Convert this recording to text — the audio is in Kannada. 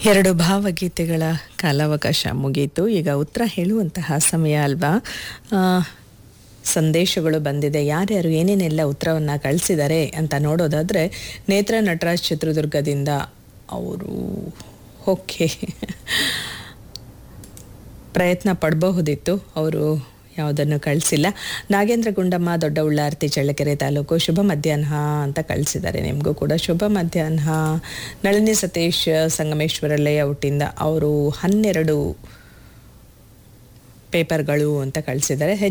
ಎರಡು ಭಾವಗೀತೆಗಳ ಕಾಲಾವಕಾಶ ಮುಗೀತು ಈಗ ಉತ್ತರ ಹೇಳುವಂತಹ ಸಮಯ ಅಲ್ವಾ ಆ, ಸಂದೇಶಗಳು ಬಂದಿದೆ ಯಾರ್ಯಾರು ಏನೇನೆಲ್ಲ ಉತ್ತರವನ್ನು ಕಳಿಸಿದ್ದಾರೆ ಅಂತ ನೋಡೋದಾದರೆ ನೇತ್ರ ನಟರಾಜ್ ಚಿತ್ರದುರ್ಗದಿಂದ ಅವರು ಓಕೆ ಪ್ರಯತ್ನ ಪಡಬಹುದಿತ್ತು ಅವರು ಯಾವುದನ್ನು ಕಳಿಸಿಲ್ಲ ನಾಗೇಂದ್ರ ಗುಂಡಮ್ಮ ದೊಡ್ಡ ಉಳ್ಳಾರ್ತಿ ಚಳ್ಳಕೆರೆ ತಾಲೂಕು ಶುಭ ಮಧ್ಯಾಹ್ನ ಅಂತ ಕಳಿಸಿದ್ದಾರೆ ನಿಮಗೂ ಕೂಡ ಶುಭ ಮಧ್ಯಾಹ್ನ ನಳಿನಿ ಸತೀಶ್ ಸಂಗಮೇಶ್ವರ ಲೇಔಟಿಂದ ಅವರು ಹನ್ನೆರಡು ಪೇಪರ್ಗಳು ಅಂತ ಕಳಿಸಿದ್ದಾರೆ